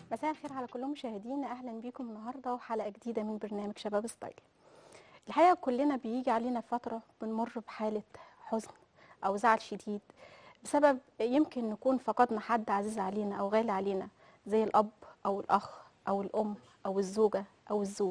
مساء الخير على كل مشاهدينا اهلا بيكم النهارده وحلقه جديده من برنامج شباب ستايل الحقيقه كلنا بيجي علينا فتره بنمر بحاله حزن او زعل شديد بسبب يمكن نكون فقدنا حد عزيز علينا او غالي علينا زي الاب او الاخ او الام او الزوجه او الزوج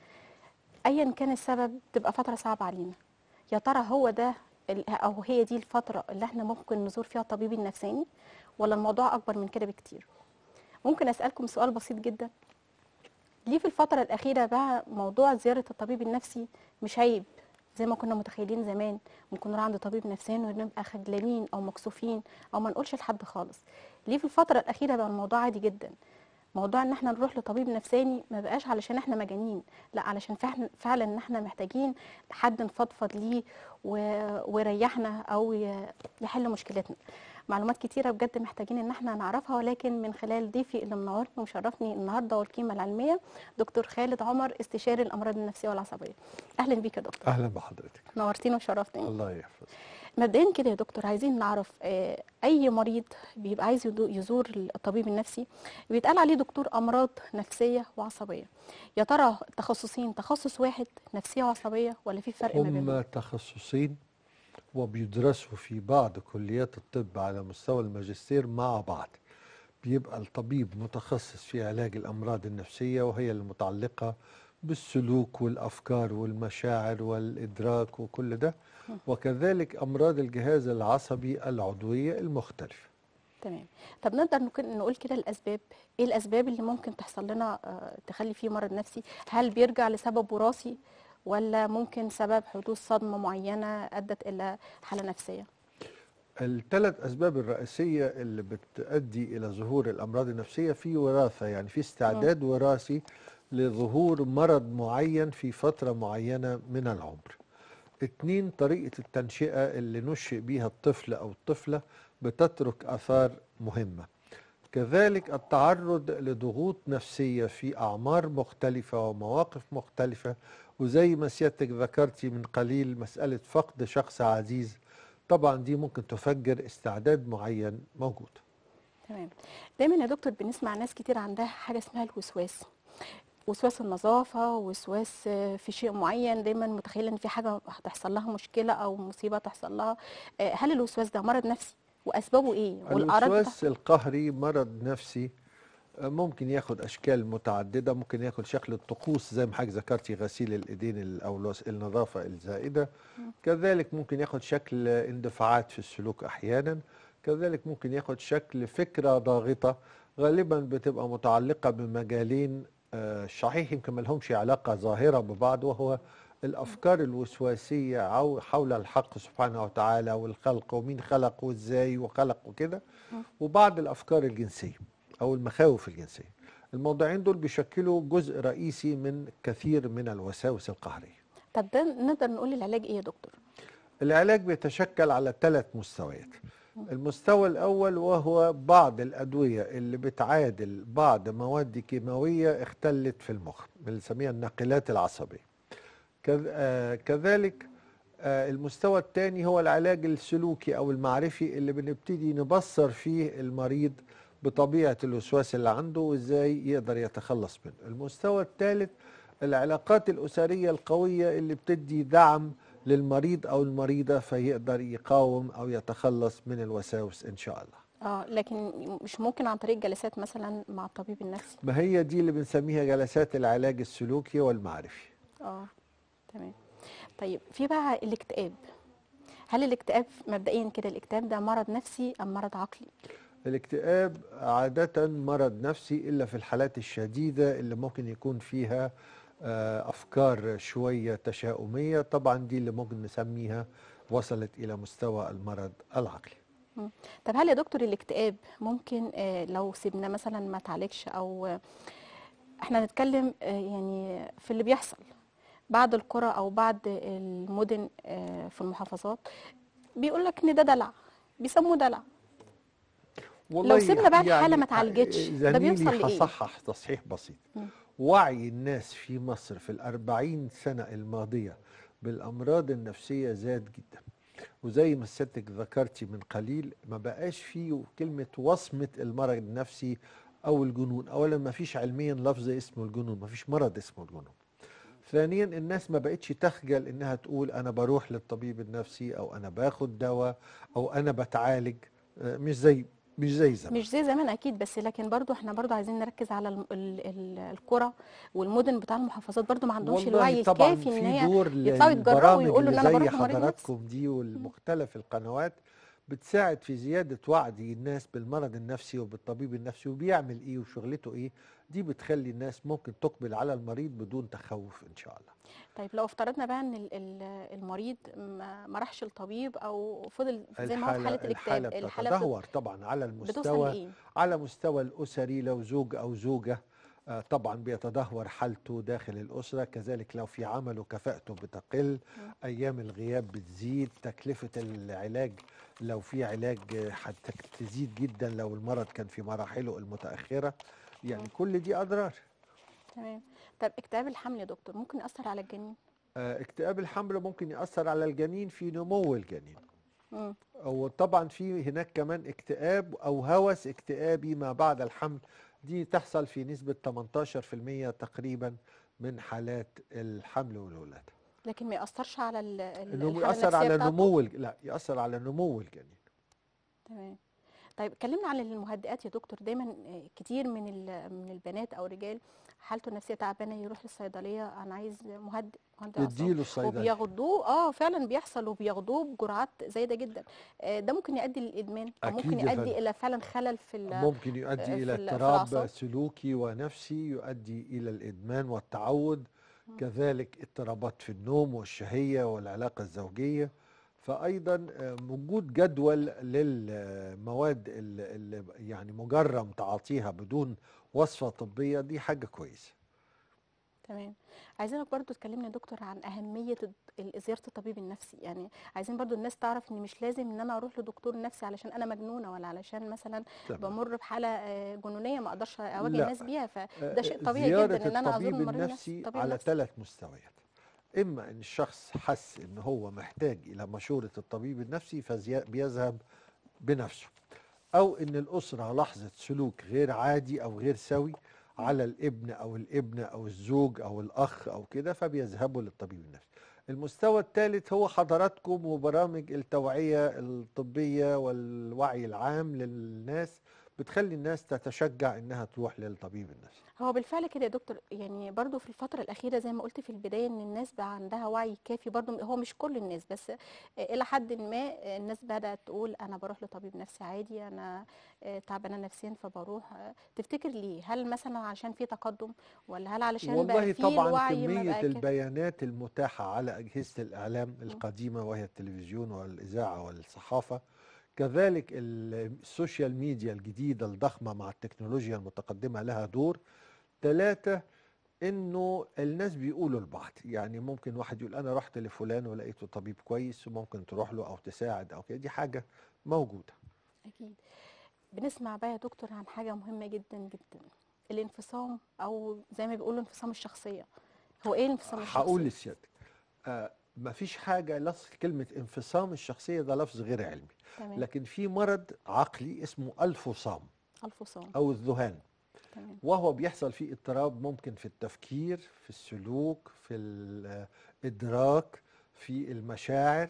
ايا كان السبب تبقى فتره صعبه علينا يا ترى هو ده ال- او هي دي الفتره اللي احنا ممكن نزور فيها الطبيب النفساني ولا الموضوع اكبر من كده بكتير ممكن اسالكم سؤال بسيط جدا ليه في الفتره الاخيره بقى موضوع زياره الطبيب النفسي مش عيب زي ما كنا متخيلين زمان ممكن نروح عند طبيب نفساني ونبقى خجلانين او مكسوفين او ما نقولش لحد خالص ليه في الفتره الاخيره بقى الموضوع عادي جدا موضوع ان احنا نروح لطبيب نفساني ما بقاش علشان احنا مجانين لا علشان فعلا فعلا ان احنا محتاجين حد نفضفض ليه و- ويريحنا او ي- يحل مشكلتنا معلومات كتيره بجد محتاجين ان احنا نعرفها ولكن من خلال ضيفي اللي منورني ومشرفني النهارده والقيمه العلميه دكتور خالد عمر استشاري الامراض النفسيه والعصبيه اهلا بيك يا دكتور اهلا بحضرتك نورتيني وشرفتني الله يحفظك مبدئيا كده يا دكتور عايزين نعرف آه، اي مريض بيبقى عايز يدو- يزور الطبيب النفسي بيتقال عليه دكتور امراض نفسيه وعصبيه يا ترى تخصصين تخصص واحد نفسيه وعصبيه ولا في فرق ما بينهم هم تخصصين وبيدرسوا في بعض كليات الطب على مستوى الماجستير مع بعض بيبقى الطبيب متخصص في علاج الأمراض النفسية وهي المتعلقة بالسلوك والأفكار والمشاعر والإدراك وكل ده وكذلك أمراض الجهاز العصبي العضوية المختلفة تمام طب نقدر نك- نقول كده الاسباب ايه الاسباب اللي ممكن تحصل لنا آه، تخلي فيه مرض نفسي هل بيرجع لسبب وراثي ولا ممكن سبب حدوث صدمه معينه ادت الى حاله نفسيه الثلاث أسباب الرئيسية اللي بتؤدي إلى ظهور الأمراض النفسية في وراثة يعني في استعداد وراثي لظهور مرض معين في فترة معينة من العمر اتنين طريقة التنشئة اللي نشئ بيها الطفل أو الطفلة بتترك آثار مهمة كذلك التعرض لضغوط نفسية في أعمار مختلفة ومواقف مختلفة وزي ما سيادتك ذكرتي من قليل مسألة فقد شخص عزيز طبعا دي ممكن تفجر استعداد معين موجود تمام دايما يا دكتور بنسمع ناس كتير عندها حاجه اسمها الوسواس وسواس النظافه وسواس آه، في شيء معين دايما متخيله ان في حاجه هتحصل لها مشكله او مصيبه تحصل لها آه، هل الوسواس ده مرض نفسي واسبابه ايه والاعراض الوسواس القهري مرض نفسي آه، ممكن ياخد اشكال متعدده ممكن ياخد شكل الطقوس زي ما حضرتك ذكرتي غسيل الايدين ال- او الوس- النظافه الزائده كذلك ممكن ياخد شكل اندفاعات في السلوك احيانا كذلك ممكن ياخد شكل فكره ضاغطه غالبا بتبقى متعلقه بمجالين آه، صحيح يمكن ما لهمش علاقه ظاهره ببعض وهو الافكار الوسواسيه عو- حول الحق سبحانه وتعالى والخلق ومين خلق وازاي وخلق وكده وبعض الافكار الجنسيه او المخاوف الجنسيه الموضوعين دول بيشكلوا جزء رئيسي من كثير من الوساوس القهريه طب ده نقدر نقول العلاج ايه يا دكتور العلاج بيتشكل على ثلاث مستويات المستوى الأول وهو بعض الأدوية اللي بتعادل بعض مواد كيماوية اختلت في المخ بنسميها الناقلات العصبية كذ- آه، كذلك آه، المستوى الثاني هو العلاج السلوكي أو المعرفي اللي بنبتدي نبصر فيه المريض بطبيعة الوسواس اللي عنده وإزاي يقدر يتخلص منه المستوى الثالث العلاقات الأسرية القوية اللي بتدي دعم للمريض أو المريضة فيقدر يقاوم أو يتخلص من الوساوس إن شاء الله اه لكن مش ممكن عن طريق جلسات مثلا مع الطبيب النفسي ما هي دي اللي بنسميها جلسات العلاج السلوكي والمعرفي اه تمام طيب في بقى الاكتئاب هل الاكتئاب مبدئيا كده الاكتئاب ده مرض نفسي ام مرض عقلي الاكتئاب عادة مرض نفسي إلا في الحالات الشديدة اللي ممكن يكون فيها آه، أفكار شوية تشاؤمية طبعا دي اللي ممكن نسميها وصلت إلى مستوى المرض العقلي مم. طب هل يا دكتور الاكتئاب ممكن آه، لو سيبنا مثلا ما تعالجش او آه، احنا نتكلم آه، يعني في اللي بيحصل بعد القرى او بعد المدن آه، في المحافظات بيقول لك ان ده دلع بيسموه دلع لو سيبنا بقى الحالة ما اتعالجتش، ده زميلي بيوصل لإيه؟ هصحح تصحيح بسيط مم. وعي الناس في مصر في الأربعين سنة الماضية بالأمراض النفسية زاد جدا وزي ما سيادتك ذكرتي من قليل ما بقاش فيه كلمة وصمة المرض النفسي او الجنون اولا ما فيش علميا لفظ اسمه الجنون ما فيش مرض اسمه الجنون ثانيا الناس ما بقتش تخجل انها تقول انا بروح للطبيب النفسي او انا باخد دواء او انا بتعالج آه، مش زي مش زي زمان مش زي زمان اكيد بس لكن برضو احنا برضو عايزين نركز على الم- ال- ال- القرى والمدن بتاع المحافظات برضو ما عندهمش والله الوعي طبعا الكافي ان في هي دور يطلعوا يتجرأوا للبرامج ويقولوا اللي ان انا زي بروح لمريض نفسي حضراتكم دي والمختلف القنوات بتساعد في زيادة وعي الناس بالمرض النفسي وبالطبيب النفسي وبيعمل ايه وشغلته ايه دي بتخلي الناس ممكن تقبل على المريض بدون تخوف ان شاء الله طيب لو افترضنا بقى ان ال- ال- المريض ما ما راحش للطبيب او فضل زي ما هو في حاله الحالة الاكتئاب الحالة بتتدهور طبعا على بتوصل المستوى لايه؟ على مستوى الأسري لو زوج أو زوجة آه، طبعا بيتدهور حالته داخل الأسرة كذلك لو في عمله كفاءته بتقل أيام الغياب بتزيد تكلفة العلاج لو في علاج آه، هت- تزيد جدا لو المرض كان في مراحله المتأخرة يعني مم. كل دي أضرار تمام طب اكتئاب الحمل يا دكتور ممكن ياثر على الجنين؟ آه، اكتئاب الحمل ممكن يأثر على الجنين في نمو الجنين مم. وطبعا في هناك كمان اكتئاب او هوس اكتئابي ما بعد الحمل دي تحصل في نسبة 18% تقريبا من حالات الحمل والولادة لكن ما ياثرش على ال- ال- انه الحاله يأثر النفسيه على بتاعته؟ نمو الج- لا يأثر على نمو الجنين تمام طيب اتكلمنا عن المهدئات يا دكتور دايما آه، كتير من ال- من البنات او الرجال حالته النفسيه تعبانه يروح للصيدليه انا عايز مهدئ مهدئ اعصاب يديله الصيدلي وبياخدوه اه فعلا بيحصل وبياخدوه بجرعات زايده جدا آه، ده ممكن يؤدي للادمان او أكيد ممكن يا يؤدي فندم. الى فعلا خلل في ال- ممكن في يؤدي إلى ال- في اضطراب الأعصاب. سلوكي ونفسي يؤدي إلى الإدمان والتعود كذلك اضطرابات في النوم والشهية والعلاقة الزوجية فأيضا آه، وجود جدول للمواد اللي يعني مجرم تعاطيها بدون وصفة طبية دي حاجة كويسة تمام عايزينك برضو تكلمنا يا دكتور عن أهمية الد- ال- زيارة الطبيب النفسي يعني عايزين برضو الناس تعرف ان مش لازم ان انا اروح لدكتور نفسي علشان انا مجنونة ولا علشان مثلا تمام. بمر بحالة آه، جنونية ما اقدرش اواجه لا. الناس بيها آه، فده شيء طبيعي زيارة جدا ان انا ازور الطبيب المريض نفسي النفسي الطبيب على النفسي ثلاث مستويات إما أن الشخص حس أن هو محتاج إلى مشورة الطبيب النفسي فبيذهب بنفسه أو أن الأسرة لاحظت سلوك غير عادي أو غير سوي على الابن أو الابنة أو الزوج أو الأخ أو كده فبيذهبوا للطبيب النفسي المستوى الثالث هو حضراتكم وبرامج التوعية الطبية والوعي العام للناس بتخلي الناس تتشجع انها تروح للطبيب النفسي هو بالفعل كده يا دكتور يعني برضو في الفترة الأخيرة زي ما قلت في البداية إن الناس بقى عندها وعي كافي برضو هو مش كل الناس بس إلى حد ما الناس بدأت تقول أنا بروح لطبيب نفسي عادي أنا تعبانة نفسيا فبروح تفتكر ليه؟ هل مثلا عشان في تقدم ولا هل علشان والله بقى في طبعا الوعي ما كمية بقى كافي؟ البيانات المتاحة على أجهزة الإعلام القديمة وهي التلفزيون والإذاعة والصحافة كذلك ال- السوشيال ميديا الجديدة الضخمة مع التكنولوجيا المتقدمة لها دور ثلاثة انه الناس بيقولوا لبعض يعني ممكن واحد يقول انا رحت لفلان ولقيته طبيب كويس وممكن تروح له او تساعد او كده دي حاجة موجودة أكيد بنسمع بقى يا دكتور عن حاجة مهمة جدا جدا الانفصام أو زي ما بيقولوا انفصام الشخصية هو إيه الانفصام الشخصية؟ هقول لسيادتك آه مفيش حاجة لفظ كلمة انفصام الشخصية ده لفظ غير علمي تمام لكن في مرض عقلي اسمه الفصام الفصام او الذهان تمام وهو بيحصل فيه اضطراب ممكن في التفكير في السلوك في الادراك في المشاعر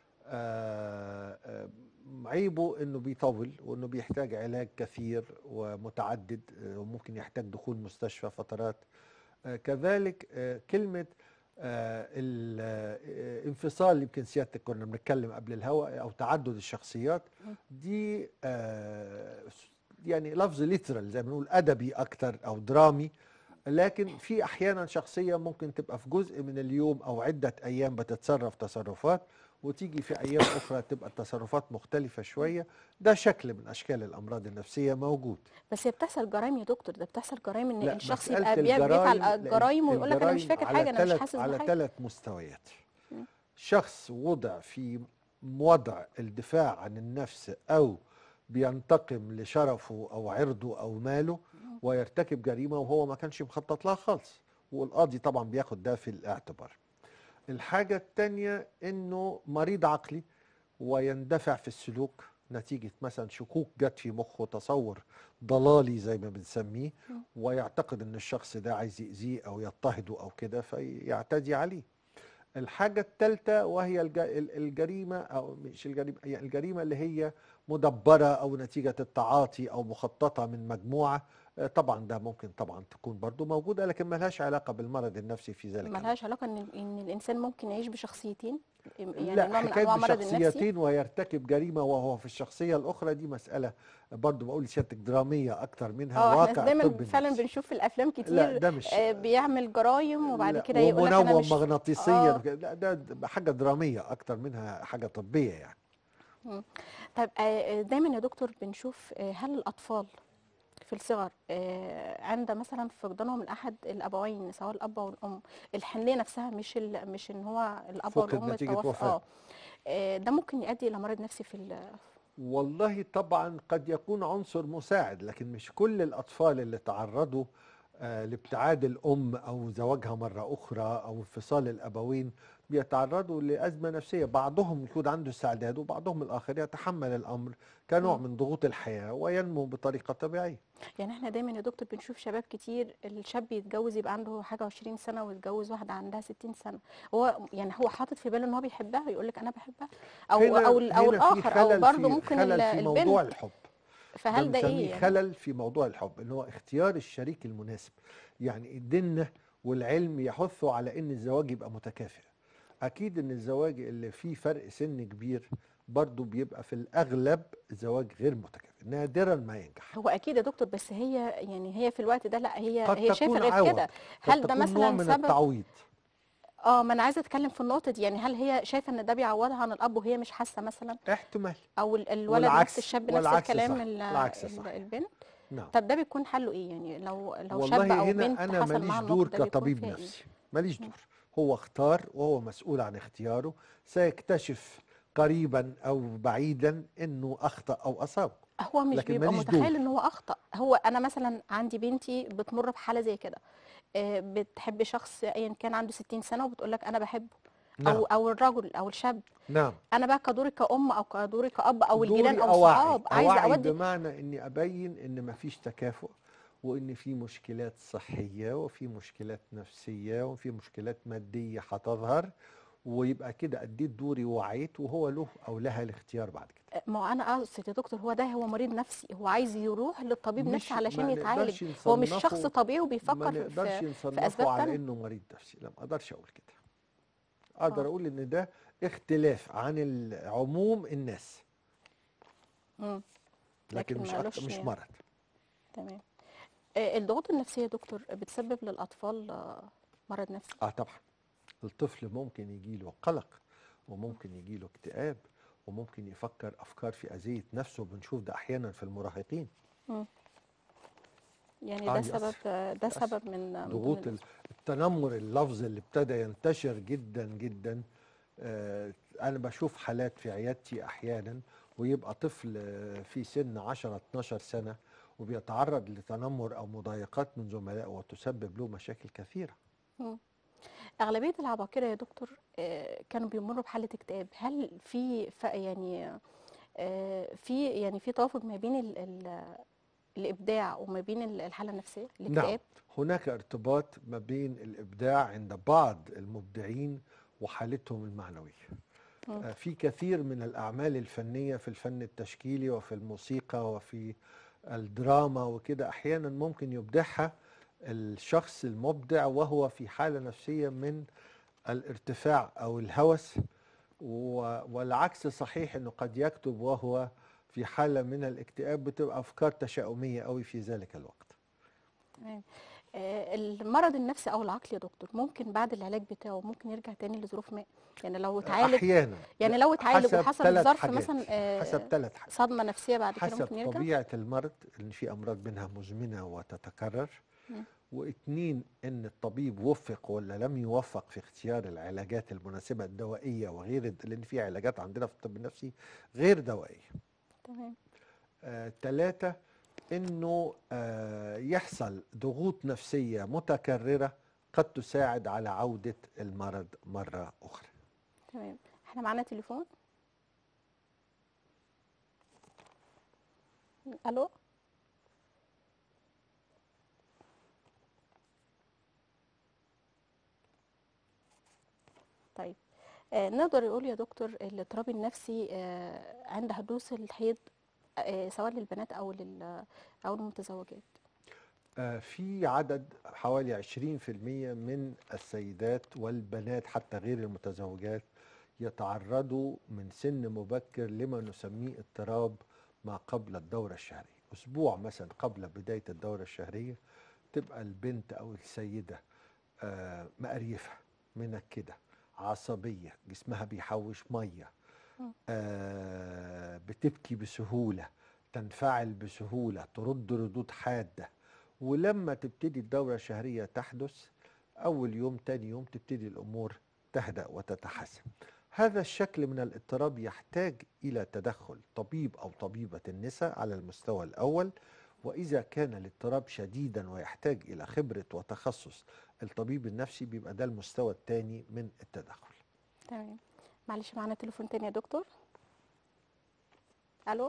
آه، آه، عيبه انه بيطول وانه بيحتاج علاج كثير ومتعدد آه، وممكن يحتاج دخول مستشفى فترات آه، كذلك آه، كلمة آه، الانفصال يمكن سيادتك كنا بنتكلم قبل الهواء او تعدد الشخصيات دي آه، يعني لفظ ليترال زي ما بنقول ادبي اكتر او درامي لكن في احيانا شخصيه ممكن تبقى في جزء من اليوم او عده ايام بتتصرف تصرفات وتيجي في ايام اخرى تبقى التصرفات مختلفه شويه ده شكل من اشكال الامراض النفسيه موجود بس هي بتحصل جرائم يا دكتور ده بتحصل جرائم ان لا، الشخص مسألة يبقى بي- بيفعل الجرائم- جرائم ويقول لك انا مش الجرائم فاكر على حاجه انا مش تلت- حاسس على بحاجه ثلاث مستويات شخص وضع في وضع الدفاع عن النفس او بينتقم لشرفه او عرضه او ماله ويرتكب جريمه وهو ما كانش مخطط لها خالص والقاضي طبعا بياخد ده في الاعتبار الحاجه الثانيه انه مريض عقلي ويندفع في السلوك نتيجة مثلا شكوك جت في مخه تصور ضلالي زي ما بنسميه مم. ويعتقد ان الشخص ده عايز يأذيه او يضطهده او كده فيعتدي عليه الحاجة الثالثة وهي الج- ال- الجريمة أو مش الجريمة يعني الجريمة اللي هي مدبرة أو نتيجة التعاطي أو مخططة من مجموعة آه، طبعا ده ممكن طبعا تكون برضو موجودة لكن ملهاش علاقة بالمرض النفسي في ذلك الوقت. ملهاش علاقه ان ان الانسان ممكن يعيش بشخصيتين يعني لا نوع من حكاية انواع المرض النفسي بشخصيتين ويرتكب جريمة وهو في الشخصية الأخرى دي مسألة برضو بقول لسيادتك درامية أكتر منها اه واقع احنا الطب دايما فعلا النفسي. بنشوف في الافلام لا كتير ده مش آه، بيعمل جرايم وبعد لا، كده يقول لك انا ومنوم مش مغناطيسيا آه. لا ده ده حاجة درامية أكتر منها حاجة طبية يعني طيب آه، دايما يا دكتور بنشوف آه، هل الاطفال في الصغر آه، عند مثلا فقدانهم من احد الابوين سواء الاب او الام الحنيه نفسها مش ال... مش ان هو الاب فقد والام نتيجة التوفى وفاة. اه آه، ده ممكن يؤدي الى مرض نفسي في ال... والله طبعا قد يكون عنصر مساعد لكن مش كل الأطفال اللي تعرضوا آه، لابتعاد الأم أو زواجها مرة أخرى أو انفصال الأبوين بيتعرضوا لأزمة نفسية بعضهم يكون عنده استعداد وبعضهم الآخر يتحمل الأمر كنوع مم. من ضغوط الحياة وينمو بطريقة طبيعية يعني احنا دايما يا دكتور بنشوف شباب كتير الشاب يتجوز يبقى عنده حاجه 20 سنه ويتجوز واحده عندها 60 سنه هو يعني هو حاطط في باله ان هو بيحبها ويقول لك انا بحبها او هنا- او ال- او هنا في الاخر او خلل برضه في- ممكن خلل ال- في موضوع البنت الحب فهل ده بنسميه ايه يعني؟ خلل في موضوع الحب ان هو اختيار الشريك المناسب يعني الدين والعلم يحثوا على ان الزواج يبقى متكافئ اكيد ان الزواج اللي فيه فرق سن كبير برضه بيبقى في الاغلب زواج غير متكافئ نادرا ما ينجح هو اكيد يا دكتور بس هي يعني هي في الوقت ده لا هي قد هي شايفه تكون غير عوض كده قد هل ده تكون نوع مثلا من سبب التعويض اه ما انا عايزه اتكلم في النقطه دي يعني هل هي شايفه ان ده بيعوضها عن الاب وهي مش حاسه مثلا احتمال او ال- الولد والعكس- نفس الشاب نفس والعكس الكلام صح، ال- العكس ال- صح. البنت نعم طب ده بيكون حله ايه يعني لو لو شاب والله او هنا بنت انا حصل ماليش معاها دور الموقف ده بيكون كطبيب فيها ايه نفسي ماليش دور هو اختار وهو مسؤول عن اختياره سيكتشف قريبا او بعيدا انه اخطا او اصاب هو مش لكن بيبقى ماليش متخيل دور. ان هو اخطا هو انا مثلا عندي بنتي بتمر بحاله زي كده آه، بتحب شخص ايا كان عنده 60 سنه وبتقول لك انا بحبه نعم او او الرجل او الشاب نعم انا بقى كدوري كأم او كدوري كأب او الجيران دوري او أوعي الصحاب عايزه أوعي اودي بمعنى اني ابين ان مفيش تكافؤ وان في مشكلات صحيه وفي مشكلات نفسيه وفي مشكلات ماديه هتظهر ويبقى كده اديت دوري ووعيت وهو له او لها الاختيار بعد كده ما هو انا اقصد يا دكتور هو ده هو مريض نفسي هو عايز يروح للطبيب مش- نفسي علشان ما يتعالج نقدرش هو مش شخص نصنفه- طبيعي ما وبيفكر نقدرش في نصنفه أسباب على تانية. انه مريض نفسي لا ما اقدرش اقول كده اقدر آه. اقول ان ده اختلاف عن العموم الناس مم. لكن لكن مش مالوش أكتر مش يعني. مرض تمام آه، الضغوط النفسيه يا دكتور بتسبب للاطفال آه، مرض نفسي اه طبعا الطفل ممكن يجي له قلق وممكن يجي له اكتئاب وممكن يفكر افكار في اذيه نفسه بنشوف ده احيانا في المراهقين يعني آه، ده يأثر. سبب آه، ده يأثر. سبب من من ضغوط ضمن ال- التنمر اللفظي اللي ابتدى ينتشر جدا جدا آه، انا بشوف حالات في عيادتي احيانا ويبقى طفل آه، في سن 10 12 سنه وبيتعرض لتنمر او مضايقات من زملائه وتسبب له مشاكل كثيره أغلبية العباقرة يا دكتور آه، كانوا بيمروا بحالة اكتئاب هل في ف- يعني آه، في يعني في توافق ما بين ال ال الإبداع وما بين ال- الحالة النفسية نعم الاكتئاب هناك ارتباط ما بين الابداع عند بعض المبدعين وحالتهم المعنويه مم. آه، في كثير من الاعمال الفنيه في الفن التشكيلي وفي الموسيقى وفي الدراما وكده احيانا ممكن يبدعها الشخص المبدع وهو في حاله نفسيه من الارتفاع او الهوس و- والعكس صحيح انه قد يكتب وهو في حاله من الاكتئاب بتبقى افكار تشاؤميه قوي في ذلك الوقت تمام آه، المرض النفسي أو العقلي يا دكتور ممكن بعد العلاج بتاعه ممكن يرجع تاني لظروف ما يعني لو اتعالج احيانا يعني لو اتعالج حسب وحصل ثلاث ظرف حاجات. مثلا آه، حسب ثلاث حاجات صدمة نفسية بعد كده حسب ممكن يرجع طبيعة المرض ان في امراض منها مزمنة وتتكرر مم. واثنين ان الطبيب وفق ولا لم يوفق في اختيار العلاجات المناسبة الدوائية وغير الد- لان في علاجات عندنا في الطب النفسي غير دوائية تمام آه، ثلاثة انه آه، يحصل ضغوط نفسية متكررة قد تساعد على عودة المرض مرة اخرى تمام احنا معانا تليفون الو طيب آه نقدر نقول يا دكتور الاضطراب النفسي آه عند حدوث الحيض آه سواء للبنات او لل او المتزوجات آه، في عدد حوالي 20% من السيدات والبنات حتى غير المتزوجات يتعرضوا من سن مبكر لما نسميه اضطراب ما قبل الدورة الشهرية أسبوع مثلا قبل بداية الدورة الشهرية تبقى البنت أو السيدة آه، مقريفة منكدة عصبية جسمها بيحوش مية مم. آه، بتبكي بسهولة تنفعل بسهولة ترد ردود حادة ولما تبتدي الدورة الشهرية تحدث أول يوم تاني يوم تبتدي الأمور تهدأ وتتحسن هذا الشكل من الاضطراب يحتاج إلى تدخل طبيب أو طبيبة النساء على المستوى الأول وإذا كان الاضطراب شديدا ويحتاج إلى خبرة وتخصص الطبيب النفسي بيبقى ده المستوى الثاني من التدخل تمام معلش معانا تليفون تاني يا دكتور الو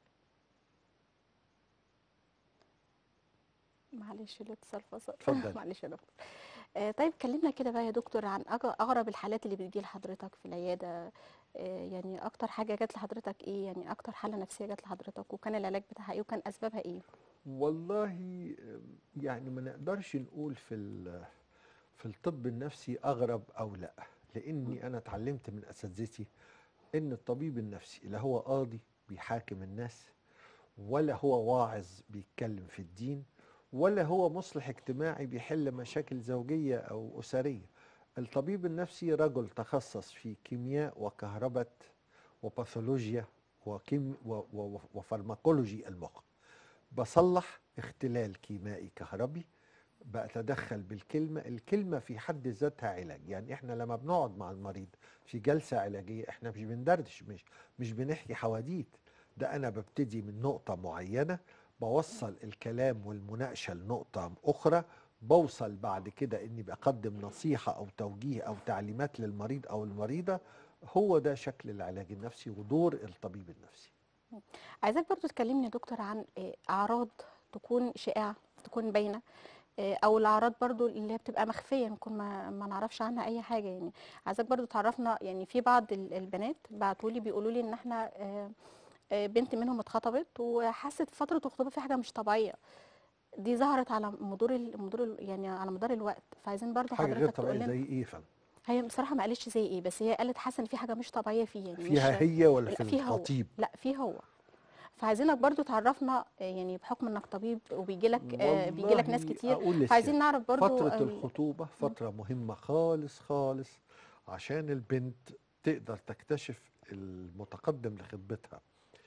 معلش الاتصال فصل اتفضل. معلش يا دكتور آه طيب كلمنا كده بقى يا دكتور عن أغ- اغرب الحالات اللي بتجي لحضرتك في العياده آه يعني اكتر حاجه جات لحضرتك ايه يعني اكتر حاله نفسيه جات لحضرتك وكان العلاج بتاعها ايه وكان اسبابها ايه والله يعني ما نقدرش نقول في ال- في الطب النفسي اغرب او لا لاني انا اتعلمت من اساتذتي ان الطبيب النفسي لا هو قاضي بيحاكم الناس ولا هو واعظ بيتكلم في الدين ولا هو مصلح اجتماعي بيحل مشاكل زوجيه او اسريه الطبيب النفسي رجل تخصص في كيمياء وكهرباء وباثولوجيا وكيم و- و- وفارماكولوجي المخ بصلح اختلال كيميائي كهربي بتدخل بالكلمة الكلمة في حد ذاتها علاج يعني احنا لما بنقعد مع المريض في جلسة علاجية احنا مش بندردش مش مش بنحكي حواديت ده انا ببتدي من نقطة معينة بوصل الكلام والمناقشة لنقطة أخرى بوصل بعد كده اني بقدم نصيحة او توجيه او تعليمات للمريض او المريضة هو ده شكل العلاج النفسي ودور الطبيب النفسي عايزاك برضو تكلمني يا دكتور عن آه، اعراض تكون شائعه تكون باينه آه، او الاعراض برضو اللي هي بتبقى مخفيه نكون ما, ما نعرفش عنها اي حاجه يعني عايزاك برضو تعرفنا يعني في بعض ال- البنات بعتوا لي بيقولوا لي ان احنا آه، آه، بنت منهم اتخطبت وحست في فتره الخطوبه في حاجه مش طبيعيه دي ظهرت على مدار ال- مدار ال- يعني على مدار الوقت فعايزين برضو حاجة غير حضرتك تقول طبيعية لنا زي ايه فن هي بصراحه ما قالتش زي ايه بس هي قالت حاسه ان في حاجه مش طبيعيه فيه يعني فيها مش هي ولا لا في فيه هو الخطيب لا فيه هو فعايزينك برضو تعرفنا آه، يعني بحكم انك طبيب وبيجي لك بيجي لك ناس والله كتير أقول فعايزين للست، نعرف برضو فترة ال- الخطوبة فترة مهمة خالص خالص عشان البنت تقدر تكتشف المتقدم لخطبتها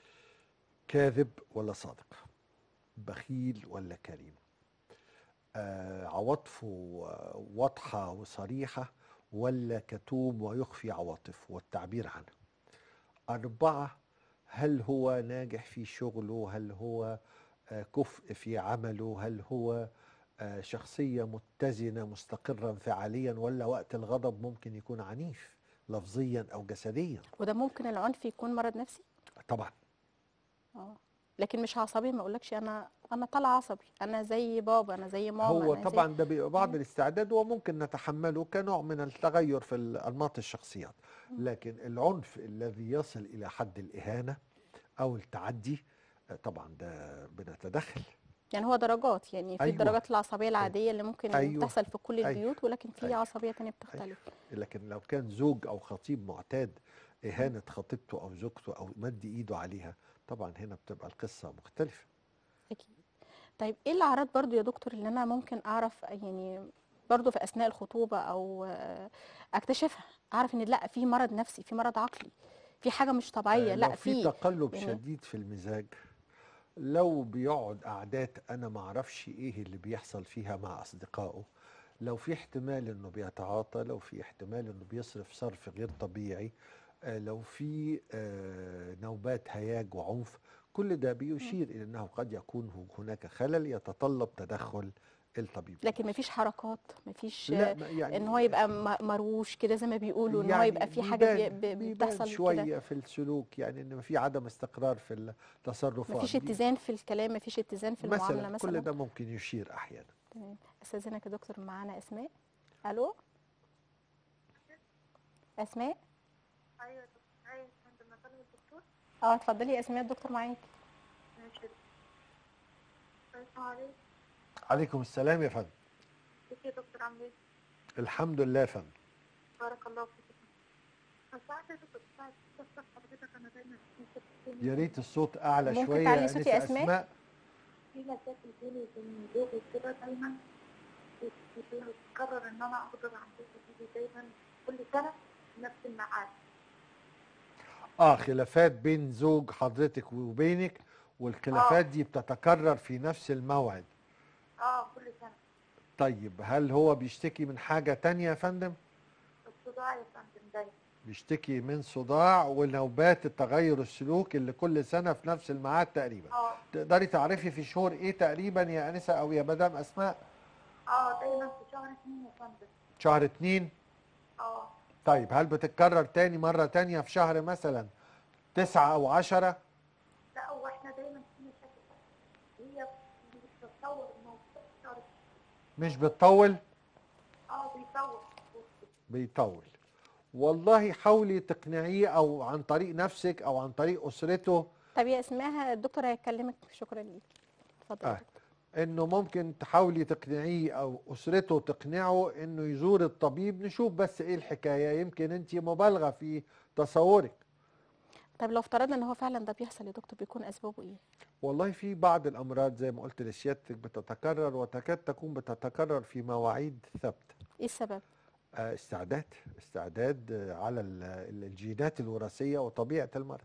كاذب ولا صادق بخيل ولا كريم آه عواطفه واضحة وصريحة ولا كتوم ويخفي عواطفه والتعبير عنها أربعة هل هو ناجح في شغله هل هو آه، كفء في عمله هل هو آه، شخصية متزنة مستقرة انفعاليا ولا وقت الغضب ممكن يكون عنيف لفظيا أو جسديا وده ممكن العنف يكون مرض نفسي طبعا اه لكن مش عصبي ما اقولكش انا انا طالعه عصبي انا زي بابا انا زي ماما هو أنا زي طبعا ده بيبقى بعض الاستعداد وممكن نتحمله كنوع من التغير في أنماط الشخصيات لكن العنف الذي يصل إلى حد الإهانة أو التعدي آه، طبعا ده بنتدخل يعني هو درجات يعني في أيوة. الدرجات العصبيه العاديه اللي ممكن أيوة. تحصل في كل أيوة. البيوت ولكن في أيوة. عصبيه تانية بتختلف لكن لو كان زوج او خطيب معتاد اهانه خطيبته او زوجته او مد ايده عليها طبعا هنا بتبقى القصه مختلفه اكيد طيب ايه الاعراض برضو يا دكتور اللي انا ممكن اعرف يعني برضو في اثناء الخطوبه او آه، اكتشفها اعرف ان لا في مرض نفسي في مرض عقلي في حاجه مش طبيعيه آه، لا لو في في تقلب يعني- شديد في المزاج لو بيقعد قعدات انا ما اعرفش ايه اللي بيحصل فيها مع اصدقائه لو في احتمال انه بيتعاطى لو في احتمال انه بيصرف صرف غير طبيعي آه، لو في آه، نوبات هياج وعنف كل ده بيشير الى انه قد يكون هناك خلل يتطلب تدخل الطبيب لكن مفيش حركات مفيش لا ما يعني ان هو يبقى م- مروش كده زي ما بيقولوا ان هو يبقى في حاجه بي- بيبان- بي- بيبان بتحصل كده شويه في السلوك يعني ان في عدم استقرار في التصرفات مفيش دي. اتزان في الكلام مفيش اتزان في المعامله مثلا مثلا كل ده ممكن يشير احيانا تمام استاذنك يا دكتور معانا اسماء الو اسماء ايوه دكتور ايوه عندما طلب الدكتور اه اتفضلي يا اسماء الدكتور معاك ماشي السلام عليكم عليكم السلام يا فندم ازيك يا دكتور عامل ايه؟ الحمد لله يا فندم بارك الله فيك بس عارفه يا دكتور ساعة تفكر حضرتك انا دايما يا ريت الصوت اعلى ممكن شويه تعلي يا صوتي يا أنسة أسماء؟ في مشاكل بيني وبين زوجي كده دايما بتقرر ان انا اقدر عن زوجي دايما كل سنه نفس الميعاد اه خلافات بين زوج حضرتك وبينك والخلافات دي بتتكرر في نفس الموعد اه كل سنه طيب هل هو بيشتكي من حاجه تانية يا فندم الصداع يا فندم دايما بيشتكي من صداع ونوبات التغير السلوك اللي كل سنه في نفس الميعاد تقريبا اه تقدري تعرفي في شهور ايه تقريبا يا انسه او يا مدام اسماء اه دايما في شهر اثنين يا فندم شهر اتنين اه طيب هل بتتكرر تاني مرة تانية في شهر مثلا تسعة أو عشرة لا هو احنا دايما في مشاكل هي بتتصور الموضوع في شهر مش بتطول اه بيصور بيطول والله حاولي تقنعيه أو عن طريق نفسك أو عن طريق أسرته طب يا اسماء الدكتور هيكلمك شكرا ليك اتفضل يا آه. دكتور. إنه ممكن تحاولي تقنعيه أو أسرته تقنعه إنه يزور الطبيب نشوف بس إيه الحكاية يمكن أنت مبالغة في تصورك طب لو افترضنا ان هو فعلا ده بيحصل يا دكتور بيكون اسبابه ايه والله في بعض الأمراض زي ما قلت لسيادتك بتتكرر وتكاد تكون بتتكرر في مواعيد ثابتة ايه السبب آه، استعداد استعداد آه، على ال- ال- الجينات الوراثية وطبيعة المرض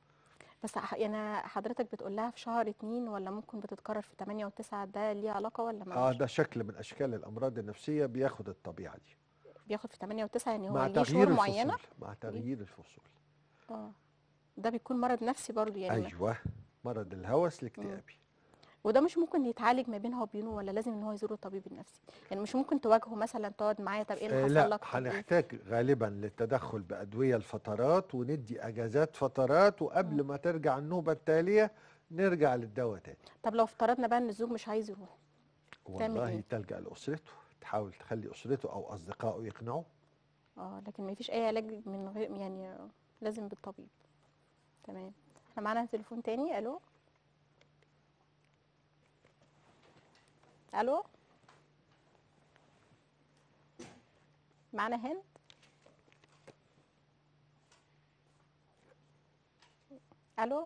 بس ح- يعني حضرتك بتقول لها في شهر اتنين ولا ممكن بتتكرر في 8 و9 ده ليه علاقه ولا اه ملوش ده شكل من اشكال الامراض النفسية بياخد الطبيعة دي بياخد في 8 و9 يعني هو مع ليه تغيير شهور الفصول معينه مع تغيير الفصول اه ده بيكون مرض نفسي برضه يعني ايوه مرض الهوس الاكتئابي وده مش ممكن يتعالج ما بين هو وبينه ولا لازم ان هو يزور الطبيب النفسي يعني مش ممكن تواجهه مثلا تقعد معاه طب ايه اللي آه حصل لا لك طب إيه؟ هنحتاج غالبا للتدخل بأدوية الفترات وندي أجازات فترات وقبل مم. ما ترجع النوبة التالية نرجع للدواء تاني طب لو افترضنا بقى ان الزوج مش عايز يروح تعمل والله إيه؟ تلجأ لأسرته تحاول تخلي أسرته أو أصدقائه يقنعوه اه لكن ما فيش اي علاج من غير يعني لازم بالطبيب تمام احنا معانا تليفون تاني الو الو معانا هند الو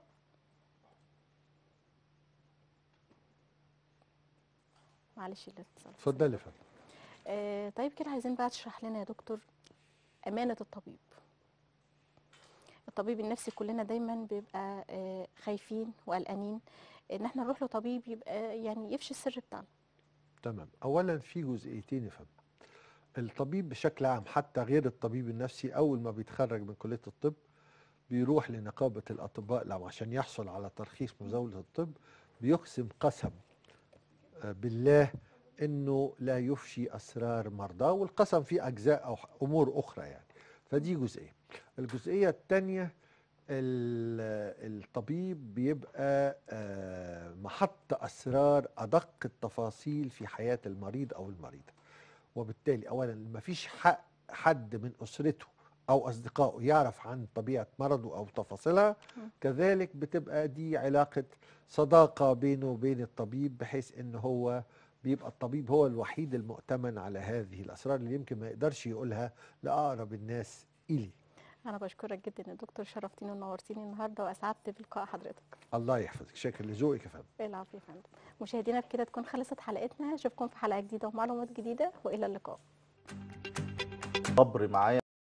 معلش الاتصال اتفضلي يا فندم آه طيب كده عايزين بقى تشرح لنا يا دكتور أمانة الطبيب الطبيب النفسي كلنا دايما بيبقى آه خايفين وقلقانين ان احنا نروح لطبيب يبقى يعني يفشي السر بتاعنا تمام اولا في جزئيتين يا فندم الطبيب بشكل عام حتى غير الطبيب النفسي اول ما بيتخرج من كليه الطب بيروح لنقابه الاطباء لو عشان يحصل على ترخيص مزاوله الطب بيقسم قسم آه، بالله انه لا يفشي اسرار مرضاه والقسم فيه اجزاء او ح- امور اخرى يعني فدي جزئيه الجزئيه الثانيه الطبيب بيبقى آه، محط اسرار ادق التفاصيل في حياه المريض او المريضه وبالتالي اولا ما فيش حق حد من اسرته او اصدقائه يعرف عن طبيعه مرضه او تفاصيلها مم. كذلك بتبقى دي علاقه صداقه بينه وبين الطبيب بحيث ان هو بيبقى الطبيب هو الوحيد المؤتمن على هذه الاسرار اللي يمكن ما يقدرش يقولها لاقرب الناس اليه انا بشكرك جدا يا دكتور شرفتيني ونورتيني النهارده واسعدت بلقاء حضرتك الله يحفظك شكر لذوقك يا فندم العافيه يا فندم مشاهدينا بكده تكون خلصت حلقتنا اشوفكم في حلقه جديده ومعلومات جديده والى اللقاء صبر معايا